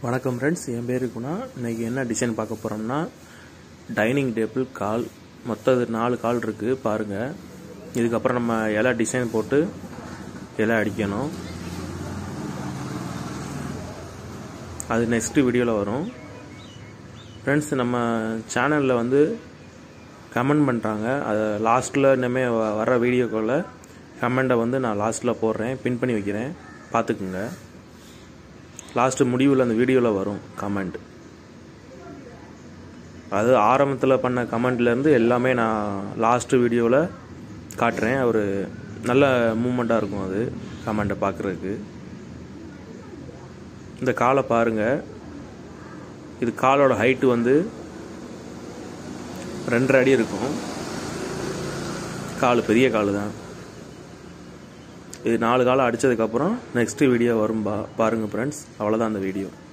வணக்கம் ஃப்ரெண்ட்ஸ் என் பேரு குணா இன்னைக்கு என்ன டிசைன் பார்க்க போகிறோம்னா டைனிங் டேபிள் கால் மொத்தம் இது நாலு கால் இருக்குது பாருங்கள் இதுக்கப்புறம் நம்ம இலை டிசைன் போட்டு இலை அடிக்கணும் அது நெக்ஸ்ட் வீடியோவில் வரும் ஃப்ரெண்ட்ஸ் நம்ம சேனலில் வந்து கமெண்ட் பண்ணுறாங்க அதை லாஸ்ட்டில் இனிமேல் வ- வர வீடியோக்குள்ள கமெண்ட்டை வந்து நான் லாஸ்ட்டில் போடுறேன் பின் பண்ணி வைக்கிறேன் பார்த்துக்குங்க லாஸ்ட்டு முடிவில் அந்த வீடியோவில் வரும் கமெண்ட் அது ஆரம்பத்தில் பண்ண கமெண்ட்லேருந்து எல்லாமே நான் லாஸ்ட்டு வீடியோவில் காட்டுறேன் ஒரு நல்ல மூமெண்ட்டாக இருக்கும் அது கமெண்ட்டை பார்க்குறதுக்கு இந்த காலை பாருங்கள் இது காலோட ஹைட்டு வந்து ரெண்டரை அடி இருக்கும் கால் பெரிய கால் தான் இது நாலு காலம் அடித்ததுக்கப்புறம் நெக்ஸ்ட் வீடியோ வரும் பா பாருங்கள் ஃப்ரெண்ட்ஸ் அவ்வளோதான் அந்த வீடியோ